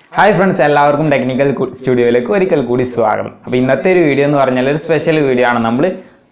hi friends എല്ലാവർക്കും technical സ്റ്റുഡിയോയിലേക്ക് ഒരിക്കൽ കൂടി സ്വാഗതം അപ്പോൾ ഇന്നത്തെ ഒരു വീഡിയോ എന്ന് പറഞ്ഞാൽ ഒരു സ്പെഷ്യൽ വീഡിയോ ആണ് നമ്മൾ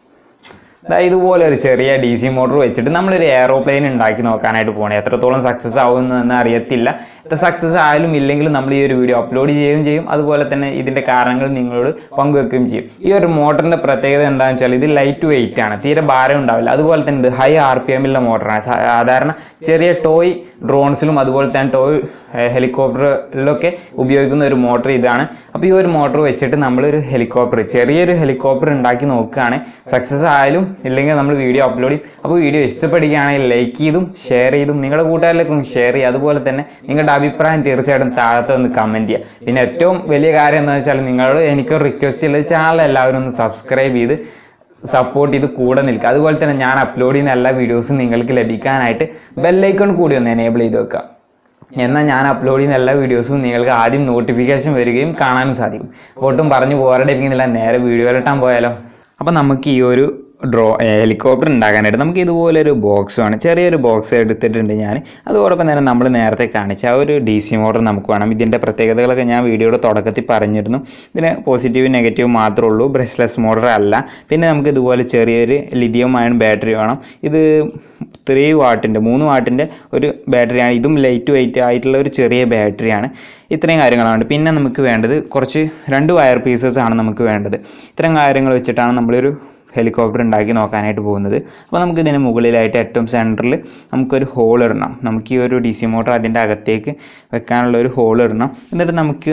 ദാ ഇതുപോലെ ഒരു ചെറിയ ഡി സി മോട്ടർ വെച്ചിട്ട് നമ്മളൊരു എയറോപ്ലെയിൻ ഉണ്ടാക്കി നോക്കാനായിട്ട് പോകണം എത്രത്തോളം സക്സസ് ആവുമെന്ന് അറിയത്തില്ല എത്ര സക്സസ് ആയാലും ഇല്ലെങ്കിലും നമ്മൾ ഈ ഒരു വീഡിയോ അപ്ലോഡ് ചെയ്യുകയും ചെയ്യും അതുപോലെ തന്നെ ഇതിൻ്റെ കാരണങ്ങൾ നിങ്ങളോട് പങ്കുവെക്കുകയും ചെയ്യും ഈ ഒരു മോട്ടറിൻ്റെ പ്രത്യേകത എന്താണെന്ന് വെച്ചാൽ ഇത് ലൈറ്റ് വെയിറ്റ് ആണ് തീരെ ഭാരം ഉണ്ടാവില്ല അതുപോലെ തന്നെ ഇത് ഹൈ ആർ പി എമ്മിലുള്ള മോട്ടറാണ് സാധാരണ ചെറിയ ടോയ് ഡ്രോൺസിലും അതുപോലെ തന്നെ ടോയ് ഹെലികോപ്റ്ററിലൊക്കെ ഉപയോഗിക്കുന്ന ഒരു മോട്ടർ ഇതാണ് അപ്പോൾ ഈ ഒരു മോട്ടർ വെച്ചിട്ട് നമ്മളൊരു ഹെലികോപ്റ്റർ ചെറിയൊരു ഹെലികോപ്റ്റർ ഉണ്ടാക്കി നോക്കുകയാണ് സക്സസ് ആയാലും ഇല്ലെങ്കിൽ നമ്മൾ വീഡിയോ അപ്ലോഡ് ചെയ്യും അപ്പോൾ വീഡിയോ ഇഷ്ടപ്പെടുകയാണെങ്കിൽ ലൈക്ക് ചെയ്തും ഷെയർ ചെയ്തും നിങ്ങളുടെ കൂട്ടുകാരിലേക്കും ഷെയർ ചെയ്യുക അതുപോലെ തന്നെ നിങ്ങളുടെ അഭിപ്രായം തീർച്ചയായിട്ടും താഴത്തെ ഒന്ന് കമൻറ്റ് ചെയ്യുക പിന്നെ ഏറ്റവും വലിയ കാര്യം എന്താണെന്ന് വെച്ചാൽ നിങ്ങളോട് എനിക്കൊരു റിക്വസ്റ്റ് ഉള്ളത് ചാനൽ എല്ലാവരും ഒന്ന് സബ്സ്ക്രൈബ് ചെയ്ത് സപ്പോർട്ട് ചെയ്ത് കൂടെ നിൽക്കുക അതുപോലെ തന്നെ ഞാൻ അപ്ലോഡ് ചെയ്യുന്ന എല്ലാ വീഡിയോസും നിങ്ങൾക്ക് ലഭിക്കാനായിട്ട് ബെല്ലൈക്കൺ കൂടി ഒന്ന് എനേബിൾ ചെയ്ത് വെക്കുക എന്നാൽ ഞാൻ അപ്ലോഡ് ചെയ്യുന്ന എല്ലാ വീഡിയോസും നിങ്ങൾക്ക് ആദ്യം നോട്ടിഫിക്കേഷൻ വരികയും കാണാനും സാധിക്കും അപ്പോൾ ഒട്ടും പറഞ്ഞു പോരടിപ്പിക്കുന്നില്ല നേരെ വീഡിയോ ഇട്ടാൻ പോയാലോ അപ്പോൾ നമുക്ക് ഈ ഒരു ഡ്രോ ഹെലികോപ്റ്റർ ഉണ്ടാക്കാനായിട്ട് നമുക്ക് ഇതുപോലെ ഒരു ബോക്സ് വേണം ചെറിയൊരു ബോക്സ് എടുത്തിട്ടുണ്ട് ഞാൻ അതോടൊപ്പം തന്നെ നമ്മൾ നേരത്തെ കാണിച്ച ആ ഒരു ഡി സി മോട്ടർ നമുക്ക് വേണം ഇതിൻ്റെ പ്രത്യേകതകളൊക്കെ ഞാൻ വീഡിയോയുടെ തുടക്കത്തിൽ പറഞ്ഞിരുന്നു ഇതിന് പോസിറ്റീവ് നെഗറ്റീവ് മാത്രമേ ഉള്ളൂ ബ്രഷ്ലെസ് മോട്ടർ അല്ല പിന്നെ നമുക്ക് ഇതുപോലെ ചെറിയൊരു ലിഥിയം അയൺ ബാറ്ററി വേണം ഇത് ത്രീ വാട്ടിൻ്റെ മൂന്ന് വാട്ടിൻ്റെ ഒരു ബാറ്ററിയാണ് ഇതും ലൈറ്റ് വെയിറ്റ് ആയിട്ടുള്ള ഒരു ചെറിയ ബാറ്ററിയാണ് ഇത്രയും കാര്യങ്ങളാണ് പിന്നെ നമുക്ക് വേണ്ടത് കുറച്ച് രണ്ട് വയർ പീസസ് ആണ് നമുക്ക് വേണ്ടത് ഇത്രയും കാര്യങ്ങൾ വെച്ചിട്ടാണ് നമ്മളൊരു ഹെലികോപ്റ്റർ ഉണ്ടാക്കി നോക്കാനായിട്ട് പോകുന്നത് അപ്പോൾ നമുക്ക് ഇതിന് മുകളിലായിട്ട് ഏറ്റവും സെൻറ്ററിൽ നമുക്കൊരു ഹോൾ ഇടണം നമുക്ക് ഈ ഒരു ഡി സി മോട്ടർ അതിൻ്റെ അകത്തേക്ക് വെക്കാനുള്ള ഒരു ഹോൾ ഇടണം എന്നിട്ട് നമുക്ക്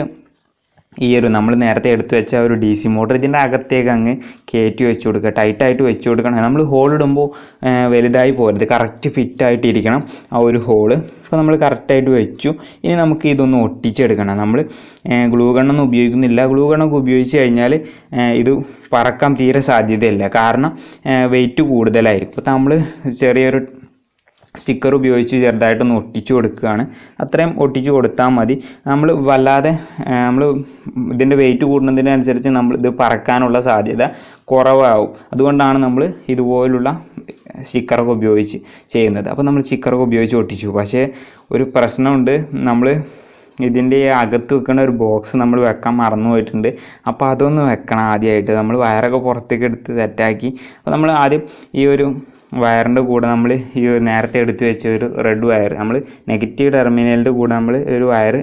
ഈ ഒരു നമ്മൾ നേരത്തെ എടുത്തു വെച്ച ആ ഒരു ഡി സി മോട്ടർ ഇതിൻ്റെ അകത്തേക്ക് അങ്ങ് കയറ്റി വെച്ച് കൊടുക്കുക ടൈറ്റായിട്ട് വെച്ച് കൊടുക്കണം നമ്മൾ ഹോൾ ഇടുമ്പോൾ വലുതായി പോരുത് കറക്റ്റ് ഫിറ്റായിട്ട് ഇരിക്കണം ആ ഒരു ഹോള് അപ്പോൾ നമ്മൾ കറക്റ്റായിട്ട് വെച്ചു ഇനി നമുക്ക് ഇതൊന്ന് ഒട്ടിച്ചെടുക്കണം നമ്മൾ ഗ്ലൂ ഗണ്ണൊന്നും ഉപയോഗിക്കുന്നില്ല ഗ്ലൂ ഗണ്ണൊക്കെ ഉപയോഗിച്ച് കഴിഞ്ഞാൽ ഇത് പറക്കാൻ തീരെ സാധ്യതയില്ല കാരണം വെയിറ്റ് കൂടുതലായിരിക്കും അപ്പോൾ നമ്മൾ ചെറിയൊരു സ്റ്റിക്കർ ഉപയോഗിച്ച് ചെറുതായിട്ടൊന്ന് ഒട്ടിച്ചു കൊടുക്കുകയാണ് അത്രയും ഒട്ടിച്ചു കൊടുത്താൽ മതി നമ്മൾ വല്ലാതെ നമ്മൾ ഇതിൻ്റെ വെയിറ്റ് കൂടുന്നതിനനുസരിച്ച് നമ്മൾ ഇത് പറക്കാനുള്ള സാധ്യത കുറവാകും അതുകൊണ്ടാണ് നമ്മൾ ഇതുപോലുള്ള സ്റ്റിക്കറൊക്കെ ഉപയോഗിച്ച് ചെയ്യുന്നത് അപ്പോൾ നമ്മൾ സ്റ്റിക്കറൊക്കെ ഉപയോഗിച്ച് ഒട്ടിച്ചു പക്ഷേ ഒരു പ്രശ്നമുണ്ട് നമ്മൾ ഇതിൻ്റെ അകത്ത് വെക്കുന്ന ഒരു ബോക്സ് നമ്മൾ വെക്കാൻ മറന്നു പോയിട്ടുണ്ട് അപ്പോൾ അതൊന്ന് വെക്കണം ആദ്യമായിട്ട് നമ്മൾ വയറൊക്കെ പുറത്തേക്ക് എടുത്ത് സെറ്റാക്കി അപ്പോൾ നമ്മൾ ആദ്യം ഈ ഒരു വയറിൻ്റെ കൂടെ നമ്മൾ ഈ ഒരു നേരത്തെ എടുത്ത് വെച്ച ഒരു റെഡ് വയർ നമ്മൾ നെഗറ്റീവ് ടെർമിനലിൻ്റെ കൂടെ നമ്മൾ ഒരു വയർ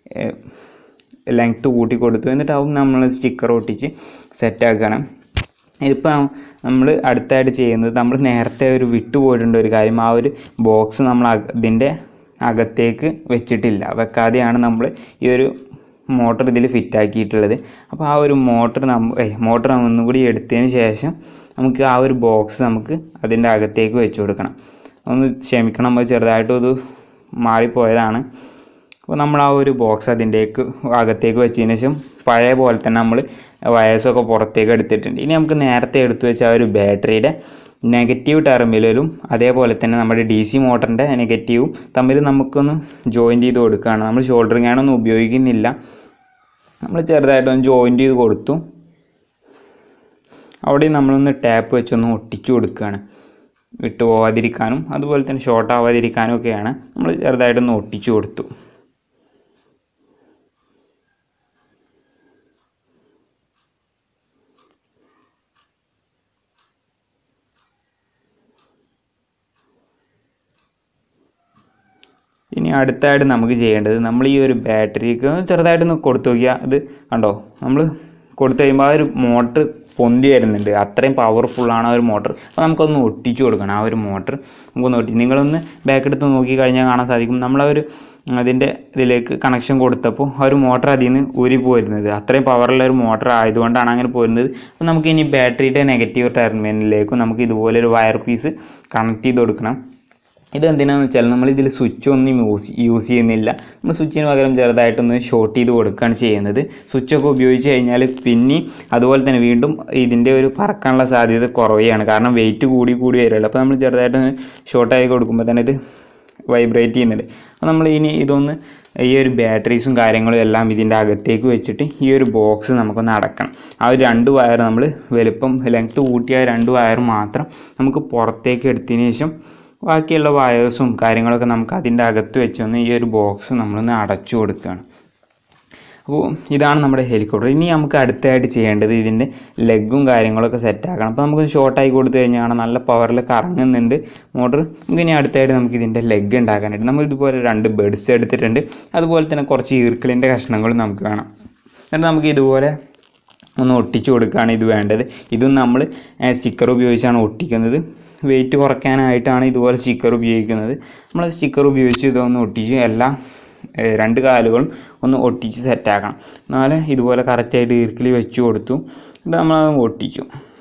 ലെങ്ത്ത് കൂട്ടി കൊടുത്തു എന്നിട്ട് അതും നമ്മൾ സ്റ്റിക്കർ ഒട്ടിച്ച് സെറ്റാക്കണം ഇപ്പം നമ്മൾ അടുത്തായിട്ട് ചെയ്യുന്നത് നമ്മൾ നേരത്തെ ഒരു വിട്ടു പോയിട്ടുണ്ട് ഒരു കാര്യം ആ ഒരു ബോക്സ് നമ്മൾ ഇതിൻ്റെ അകത്തേക്ക് വെച്ചിട്ടില്ല വെക്കാതെയാണ് നമ്മൾ ഈ ഒരു മോട്ടർ ഇതിൽ ഫിറ്റാക്കിയിട്ടുള്ളത് അപ്പോൾ ആ ഒരു മോട്ടർ നമ്മൾ മോട്ടർ ഒന്നും കൂടി എടുത്തതിന് ശേഷം നമുക്ക് ആ ഒരു ബോക്സ് നമുക്ക് അതിൻ്റെ അകത്തേക്ക് വെച്ച് കൊടുക്കണം ഒന്ന് ക്ഷമിക്കണം നമ്മൾ ചെറുതായിട്ടും ഇത് മാറിപ്പോയതാണ് അപ്പോൾ നമ്മൾ ആ ഒരു ബോക്സ് അതിൻ്റെക്ക് അകത്തേക്ക് വെച്ചതിന് ശേഷം പഴയ പോലെ തന്നെ നമ്മൾ വയസ്സൊക്കെ പുറത്തേക്ക് എടുത്തിട്ടുണ്ട് ഇനി നമുക്ക് നേരത്തെ എടുത്തു വെച്ച ആ ഒരു ബാറ്ററിയുടെ നെഗറ്റീവ് ടെർമിനലും അതേപോലെ തന്നെ നമ്മുടെ ഡി സി മോട്ടറിൻ്റെ നെഗറ്റീവും തമ്മിൽ നമുക്കൊന്ന് ജോയിൻ്റ് ചെയ്ത് കൊടുക്കുകയാണ് നമ്മൾ ഷോൾഡറിങ് ആണൊന്നും ഉപയോഗിക്കുന്നില്ല നമ്മൾ ചെറുതായിട്ടൊന്ന് ജോയിൻ്റ് ചെയ്ത് കൊടുത്തു അവിടെ നമ്മളൊന്ന് ടാപ്പ് വെച്ചൊന്ന് ഒട്ടിച്ചു കൊടുക്കുകയാണ് വിട്ടു പോവാതിരിക്കാനും അതുപോലെ തന്നെ ഷോർട്ട് ആവാതിരിക്കാനും ഒക്കെയാണ് നമ്മൾ ചെറുതായിട്ടൊന്ന് ഒട്ടിച്ചു കൊടുത്തു ഇനി അടുത്തായിട്ട് നമുക്ക് ചെയ്യേണ്ടത് നമ്മൾ ഈ ഒരു ബാറ്ററിക്ക് ചെറുതായിട്ടൊന്ന് കൊടുത്തു നോക്കിയാൽ അത് കണ്ടോ നമ്മൾ കൊടുത്തു കഴിയുമ്പോൾ ആ ഒരു മോട്ടർ പൊന്തി വരുന്നുണ്ട് അത്രയും പവർഫുള്ളാണ് ആ ഒരു മോട്ടർ അപ്പോൾ നമുക്കൊന്ന് ഒട്ടിച്ചു കൊടുക്കണം ആ ഒരു മോട്ടർ നമുക്കൊന്ന് ഒട്ടി നിങ്ങളൊന്ന് ബാക്ക് എടുത്ത് നോക്കി കഴിഞ്ഞാൽ കാണാൻ സാധിക്കും നമ്മൾ ആ ഒരു അതിൻ്റെ ഇതിലേക്ക് കണക്ഷൻ കൊടുത്തപ്പോൾ ആ ഒരു മോട്ടർ അതിൽ നിന്ന് ഊരി പോരുന്നത് അത്രയും പവറുള്ള ഒരു മോട്ടർ ആയതുകൊണ്ടാണ് അങ്ങനെ പോരുന്നത് അപ്പോൾ നമുക്ക് ഇനി ബാറ്ററിയുടെ നെഗറ്റീവ് ടെർമിനലിലേക്കും നമുക്ക് ഇതുപോലെ ഒരു വയർ പീസ് കണക്ട് ചെയ്ത് കൊടുക്കണം ഇതെന്തിനാന്ന് വെച്ചാൽ നമ്മൾ ഇതിൽ സ്വിച്ച് ഒന്നും യൂസ് യൂസ് ചെയ്യുന്നില്ല നമ്മൾ സ്വിച്ചിന് പകരം ചെറുതായിട്ടൊന്ന് ഷോർട്ട് ചെയ്ത് കൊടുക്കുകയാണ് ചെയ്യുന്നത് സ്വിച്ചൊക്കെ ഉപയോഗിച്ച് കഴിഞ്ഞാൽ പിന്നെ അതുപോലെ തന്നെ വീണ്ടും ഇതിൻ്റെ ഒരു പറക്കാനുള്ള സാധ്യത കുറയുകയാണ് കാരണം വെയിറ്റ് കൂടി കൂടി വരുമല്ലോ അപ്പോൾ നമ്മൾ ചെറുതായിട്ടൊന്ന് ഷോർട്ടായി കൊടുക്കുമ്പോൾ തന്നെ ഇത് വൈബ്രേറ്റ് ചെയ്യുന്നുണ്ട് അപ്പോൾ നമ്മൾ ഇനി ഇതൊന്ന് ഈ ഒരു ബാറ്ററീസും കാര്യങ്ങളും എല്ലാം ഇതിൻ്റെ അകത്തേക്ക് വെച്ചിട്ട് ഈ ഒരു ബോക്സ് നമുക്കൊന്ന് അടക്കണം ആ ഒരു രണ്ട് വയർ നമ്മൾ വലുപ്പം ലെങ്ത്ത് കൂട്ടിയ രണ്ട് വയർ മാത്രം നമുക്ക് പുറത്തേക്ക് എടുത്തതിന് ശേഷം ബാക്കിയുള്ള വയേഴ്സും കാര്യങ്ങളൊക്കെ നമുക്ക് അതിൻ്റെ അകത്ത് വെച്ചൊന്ന് ഈ ഒരു ബോക്സ് നമ്മളൊന്ന് അടച്ചു കൊടുക്കുകയാണ് അപ്പോൾ ഇതാണ് നമ്മുടെ ഹെലികോപ്റ്റർ ഇനി നമുക്ക് അടുത്തായിട്ട് ചെയ്യേണ്ടത് ഇതിൻ്റെ ലെഗും കാര്യങ്ങളൊക്കെ സെറ്റ് ആക്കണം അപ്പോൾ നമുക്ക് ഷോർട്ടായി കൊടുത്തു കഴിഞ്ഞാൽ കാണാം നല്ല പവറിൽ കറങ്ങുന്നുണ്ട് മോട്ടർ നമുക്ക് ഇനി അടുത്തായിട്ട് നമുക്ക് ഇതിൻ്റെ ലെഗ് ഉണ്ടാക്കാനായിട്ട് നമ്മൾ ഇതുപോലെ രണ്ട് ബെഡ്സ് എടുത്തിട്ടുണ്ട് അതുപോലെ തന്നെ കുറച്ച് ഈർക്കിളിൻ്റെ കഷ്ണങ്ങളും നമുക്ക് വേണം എന്നിട്ട് നമുക്ക് ഇതുപോലെ ഒന്ന് ഒട്ടിച്ചു കൊടുക്കുകയാണ് ഇത് വേണ്ടത് ഇതും നമ്മൾ സ്റ്റിക്കർ ഉപയോഗിച്ചാണ് ഒട്ടിക്കുന്നത് വെയിറ്റ് കുറയ്ക്കാനായിട്ടാണ് ഇതുപോലെ സ്റ്റിക്കർ ഉപയോഗിക്കുന്നത് നമ്മൾ സ്റ്റിക്കർ ഉപയോഗിച്ച് ഇതൊന്ന് ഒട്ടിച്ച് എല്ലാ ഏഹ്, രണ്ട് കാലുകളും ഒന്ന് ഒട്ടിച്ച് സെറ്റാക്കണം എന്നാലേ ഇതുപോലെ കറക്റ്റായിട്ട് ഈർക്കിളി വെച്ച് കൊടുത്തു ഇത് നമ്മളത് ഒട്ടിച്ചു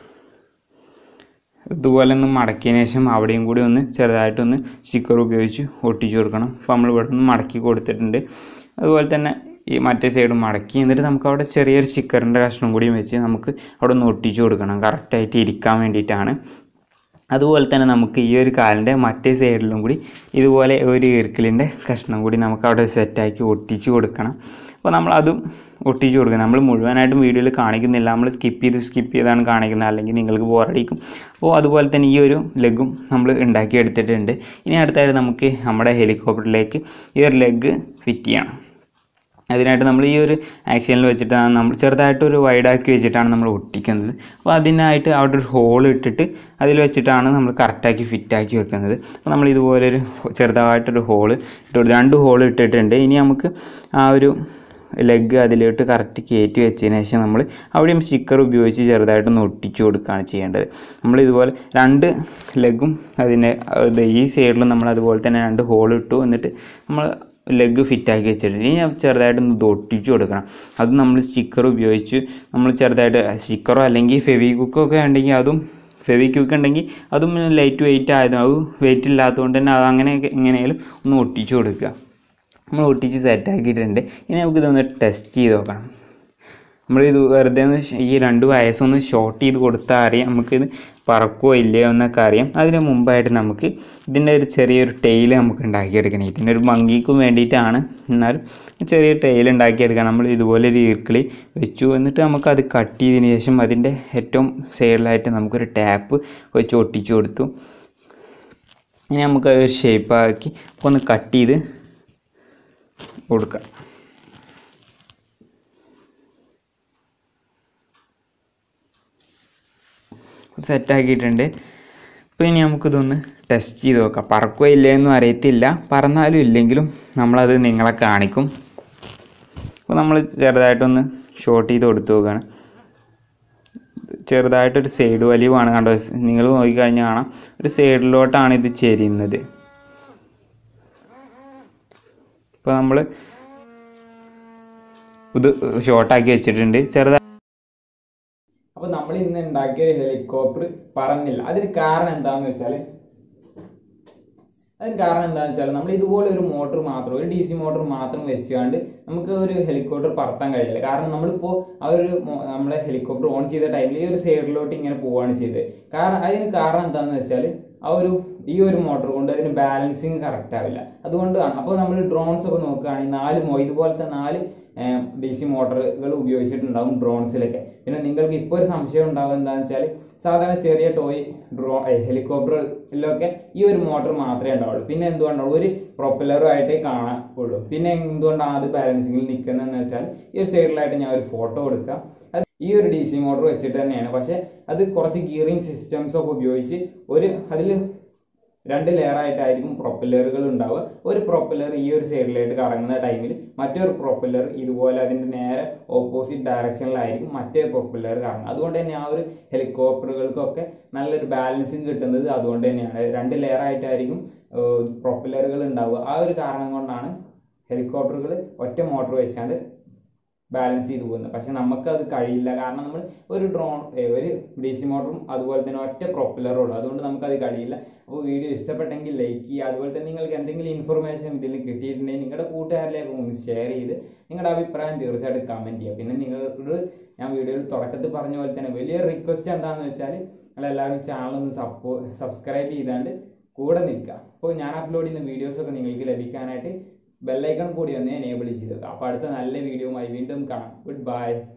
ഇതുപോലെ ഒന്ന് മടക്കിയതിന് ശേഷം അവിടെയും കൂടി ഒന്ന് ചെറുതായിട്ടൊന്ന് സ്റ്റിക്കർ ഉപയോഗിച്ച് ഒട്ടിച്ചു കൊടുക്കണം അപ്പോൾ നമ്മൾ ഇവിടെ നിന്ന് മടക്കി കൊടുത്തിട്ടുണ്ട് അതുപോലെ തന്നെ ഈ മറ്റേ സൈഡ് മടക്കി എന്നിട്ട് നമുക്ക് അവിടെ ചെറിയൊരു സ്റ്റിക്കറിൻ്റെ കഷ്ണം കൂടിയും വെച്ച് നമുക്ക് അവിടെ ഒന്ന് ഒട്ടിച്ചു കൊടുക്കണം കറക്റ്റായിട്ട് ഇരിക്കാൻ വേണ്ടിയിട്ടാണ് അതുപോലെ തന്നെ നമുക്ക് ഈ ഒരു കാലിൻ്റെ മറ്റേ സൈഡിലും കൂടി ഇതുപോലെ ഒരു ഈർക്കിളിൻ്റെ കഷ്ണം കൂടി നമുക്ക് അവിടെ സെറ്റാക്കി ഒട്ടിച്ചു കൊടുക്കണം അപ്പോൾ നമ്മൾ അതും ഒട്ടിച്ചു കൊടുക്കുക നമ്മൾ മുഴുവനായിട്ടും വീഡിയോയിൽ കാണിക്കുന്നില്ല നമ്മൾ സ്കിപ്പ് ചെയ്ത് സ്കിപ്പ് ചെയ്താണ് കാണിക്കുന്നത് അല്ലെങ്കിൽ നിങ്ങൾക്ക് ബോറടിക്കും അപ്പോൾ അതുപോലെ തന്നെ ഈ ഒരു ലെഗും നമ്മൾ ഉണ്ടാക്കി എടുത്തിട്ടുണ്ട് ഇനി അടുത്തായിട്ട് നമുക്ക് നമ്മുടെ ഹെലികോപ്റ്ററിലേക്ക് ഈ ഒരു ലെഗ് ഫിറ്റ് ചെയ്യണം അതിനായിട്ട് നമ്മൾ ഈ ഒരു ആക്ഷനിൽ വെച്ചിട്ടാണ് നമ്മൾ ചെറുതായിട്ടൊരു വൈഡാക്കി വെച്ചിട്ടാണ് നമ്മൾ ഒട്ടിക്കുന്നത് അപ്പോൾ അതിനായിട്ട് അവിടെ ഒരു ഹോൾ ഇട്ടിട്ട് അതിൽ വെച്ചിട്ടാണ് നമ്മൾ കറക്റ്റാക്കി ഫിറ്റാക്കി വെക്കുന്നത് അപ്പോൾ നമ്മൾ ഇതുപോലെ ഒരു ചെറുതായിട്ടൊരു ഹോൾ ഇട്ട് കൊടുത്ത് രണ്ട് ഹോൾ ഇട്ടിട്ടുണ്ട് ഇനി നമുക്ക് ആ ഒരു ലെഗ് അതിലോട്ട് കറക്റ്റ് കയറ്റി വെച്ചതിന് ശേഷം നമ്മൾ അവിടെയും സ്റ്റിക്കർ ഉപയോഗിച്ച് ചെറുതായിട്ടൊന്ന് ഒട്ടിച്ചു കൊടുക്കുകയാണ് ചെയ്യേണ്ടത് നമ്മൾ ഇതുപോലെ രണ്ട് ലെഗും അതിൻ്റെ ഇത് ഈ സൈഡിലും നമ്മൾ അതുപോലെ തന്നെ രണ്ട് ഹോൾ ഇട്ടു എന്നിട്ട് നമ്മൾ ലെഗ് ഫിറ്റാക്കി വെച്ചിട്ടുണ്ട് ഇനി ചെറുതായിട്ടൊന്ന് ഇത് ഒട്ടിച്ചു കൊടുക്കണം അത് നമ്മൾ സ്റ്റിക്കർ ഉപയോഗിച്ച് നമ്മൾ ചെറുതായിട്ട് സ്റ്റിക്കറോ അല്ലെങ്കിൽ ഫെവിക്വിക്കോ ഒക്കെ ഉണ്ടെങ്കിൽ അതും ഫെവിക്വിക്ക് ഉണ്ടെങ്കിൽ അതും ലൈറ്റ് വെയിറ്റ് ആയതും അത് വെയിറ്റ് ഇല്ലാത്തതുകൊണ്ട് തന്നെ അത് അങ്ങനെയൊക്കെ എങ്ങനെയാലും ഒന്ന് ഒട്ടിച്ചു കൊടുക്കുക നമ്മൾ ഒട്ടിച്ച് സെറ്റാക്കിയിട്ടുണ്ട് ഇനി നമുക്കിതൊന്ന് ടെസ്റ്റ് ചെയ്ത് നോക്കണം നമ്മളിത് വെറുതെ ഒന്ന് ഷ- ഈ രണ്ട് വയസ്സൊന്ന് ഷോർട്ട് ചെയ്ത് കൊടുത്താൽ അറിയാം നമുക്കിത് പറക്കുമോ ഇല്ലയോ എന്നൊക്കെ അറിയാം അതിന് മുമ്പായിട്ട് നമുക്ക് ഇതിൻ്റെ ഒരു ചെറിയൊരു ടെയിൽ നമുക്ക് ഉണ്ടാക്കിയെടുക്കണം ഇതിൻ്റെ ഒരു ഭംഗിക്കും വേണ്ടിയിട്ടാണ് എന്നാലും ചെറിയ ടെയിൽ ഉണ്ടാക്കിയെടുക്കാം നമ്മൾ ഇതുപോലെ ഒരു ഈർക്കിളി വെച്ചു എന്നിട്ട് നമുക്ക് അത് കട്ട് ചെയ്തതിന് ശേഷം അതിൻ്റെ ഏറ്റവും സൈഡിലായിട്ട് നമുക്കൊരു ടാപ്പ് വെച്ച് ഒട്ടിച്ചു കൊടുത്തു ഇനി നമുക്ക് അത് ഷേപ്പാക്കി ഒന്ന് കട്ട് ചെയ്ത് കൊടുക്കാം സെറ്റാക്കിയിട്ടുണ്ട് അപ്പോൾ ഇനി നമുക്കിതൊന്ന് ടെസ്റ്റ് ചെയ്ത് നോക്കാം പറക്കുകയോ ഇല്ലയെന്നും അറിയത്തില്ല പറന്നാലും ഇല്ലെങ്കിലും നമ്മളത് നിങ്ങളെ കാണിക്കും അപ്പോൾ നമ്മൾ ചെറുതായിട്ടൊന്ന് ഷോർട്ട് ചെയ്ത് കൊടുത്തു നോക്കുകയാണ് ചെറുതായിട്ടൊരു സൈഡ് വലിവാണ് കണ്ടോ നിങ്ങൾ നോക്കിക്കഴിഞ്ഞാൽ കാണാം ഒരു സൈഡിലോട്ടാണ് ഇത് ചെരിയുന്നത് ഇപ്പോൾ നമ്മൾ ഇത് ഷോർട്ടാക്കി വെച്ചിട്ടുണ്ട് ചെറുതായി അപ്പൊ നമ്മൾ ഇന്ന് ഉണ്ടാക്കിയ ഒരു ഹെലികോപ്റ്റർ പറന്നില്ല അതിന് കാരണം എന്താന്ന് വെച്ചാല് അതിന് കാരണം എന്താണെന്ന് വെച്ചാൽ നമ്മൾ ഇതുപോലെ ഒരു മോട്ടോർ മാത്രം ഒരു ഡി സി മോട്ടോർ മാത്രം വെച്ചുകൊണ്ട് നമുക്ക് ഒരു ഹെലികോപ്റ്റർ പറത്താൻ കഴിയില്ല കാരണം നമ്മളിപ്പോൾ ആ ഒരു മോ- നമ്മുടെ ഹെലികോപ്റ്റർ ഓൺ ചെയ്ത ടൈമിൽ ഈ ഒരു സൈഡിലോട്ട് ഇങ്ങനെ പോവുകയാണ് ചെയ്തത് കാരണം അതിന് കാരണം എന്താണെന്ന് വെച്ചാൽ ആ ഒരു ഈ ഒരു മോട്ടോർ കൊണ്ട് അതിന് ബാലൻസിങ് കറക്റ്റ് ആവില്ല അതുകൊണ്ടാണ് അപ്പോൾ നമ്മൾ ഡ്രോൺസ് ഒക്കെ നോക്കുകയാണെങ്കിൽ നാല് മോ ഇതുപോലത്തെ നാല് ഡി സി മോട്ടറുകൾ ഉപയോഗിച്ചിട്ടുണ്ടാവും ഡ്രോൺസിലൊക്കെ പിന്നെ നിങ്ങൾക്ക് ഇപ്പോൾ ഒരു സംശയം ഉണ്ടാവും എന്താണെന്ന് വെച്ചാൽ സാധാരണ ചെറിയ ടോയ് ഡ്രോ ഹെലികോപ്റ്ററിലൊക്കെ ഈ ഒരു മോട്ടർ മാത്രമേ ഉണ്ടാവുള്ളൂ പിന്നെ എന്തുകൊണ്ടാണ് ഒരു പ്രൊപ്പലറും ആയിട്ടേ കാണാവുള്ളൂ പിന്നെ എന്തുകൊണ്ടാണ് അത് ബാലൻസിങ്ങിൽ നിൽക്കുന്നതെന്ന് വെച്ചാൽ ഈ ഒരു സൈഡിലായിട്ട് ഞാൻ ഒരു ഫോട്ടോ കൊടുക്കാം അത് ഈ ഒരു ഡി സി മോട്ടർ വെച്ചിട്ട് തന്നെയാണ് പക്ഷെ അത് കുറച്ച് ഗിയറിംഗ് സിസ്റ്റംസ് ഒക്കെ ഉപയോഗിച്ച് ഒരു അതിൽ രണ്ട് ലെയർ ആയിട്ടായിരിക്കും പ്രൊപ്പല്ലറുകൾ ഉണ്ടാവുക ഒരു പ്രൊപ്പല്ലർ ഈ ഒരു സൈഡിലായിട്ട് കറങ്ങുന്ന ടൈമിൽ മറ്റൊരു പ്രൊപ്പല്ലർ ഇതുപോലെ അതിന്റെ നേരെ ഓപ്പോസിറ്റ് ഡയറക്ഷനിലായിരിക്കും മറ്റേ പ്രൊപ്പല്ലർ കറങ്ങുക അതുകൊണ്ട് തന്നെ ആ ഒരു ഹെലികോപ്റ്ററുകൾക്കൊക്കെ നല്ലൊരു ബാലൻസിങ് കിട്ടുന്നത് അതുകൊണ്ട് തന്നെയാണ് രണ്ട് ലെയർ ആയിട്ടായിരിക്കും പ്രൊപ്പല്ലറുകൾ ഉണ്ടാവുക ആ ഒരു കാരണം കൊണ്ടാണ് ഹെലികോപ്റ്ററുകൾ ഒറ്റ മോട്ടോർ വെച്ചാണ്ട് ബാലൻസ് ചെയ്ത് പോകുന്നത് പക്ഷെ നമുക്ക് അത് കഴിയില്ല കാരണം നമ്മൾ ഒരു ഡ്രോൺ ഒരു ഡി സി മോട്ടറും അതുപോലെ തന്നെ ഒറ്റ പ്രൊപ്പലറും ഉള്ളൂ അതുകൊണ്ട് നമുക്കത് കഴിയില്ല അപ്പോൾ വീഡിയോ ഇഷ്ടപ്പെട്ടെങ്കിൽ ലൈക്ക് ചെയ്യുക അതുപോലെ തന്നെ നിങ്ങൾക്ക് എന്തെങ്കിലും ഇൻഫർമേഷൻ ഇതിൽ കിട്ടിയിട്ടുണ്ടെങ്കിൽ നിങ്ങളുടെ കൂട്ടുകാരിലേക്ക് ഒന്ന് ഷെയർ ചെയ്ത് നിങ്ങളുടെ അഭിപ്രായം തീർച്ചയായിട്ടും കമൻറ്റ് ചെയ്യുക പിന്നെ നിങ്ങളോട് ഞാൻ വീഡിയോയിൽ തുടക്കത്തിൽ പറഞ്ഞ പോലെ തന്നെ വലിയൊരു റിക്വസ്റ്റ് എന്താണെന്ന് വെച്ചാൽ നിങ്ങളെല്ലാവരും ചാനൽ ഒന്ന് സപ്പോ സബ്സ്ക്രൈബ് ചെയ്താണ്ട് കൂടെ നിൽക്കുക അപ്പോൾ ഞാൻ അപ്ലോഡ് ചെയ്യുന്ന വീഡിയോസൊക്കെ നിങ്ങൾക്ക് ലഭിക്കാനായിട്ട് ബെല്ലൈക്കൺ കൂടി ഒന്ന് എനേബിൾ ചെയ്തേക്കുക അപ്പോൾ അടുത്ത നല്ല വീഡിയോയുമായി വീണ്ടും കാണാം ഗുഡ് ബൈ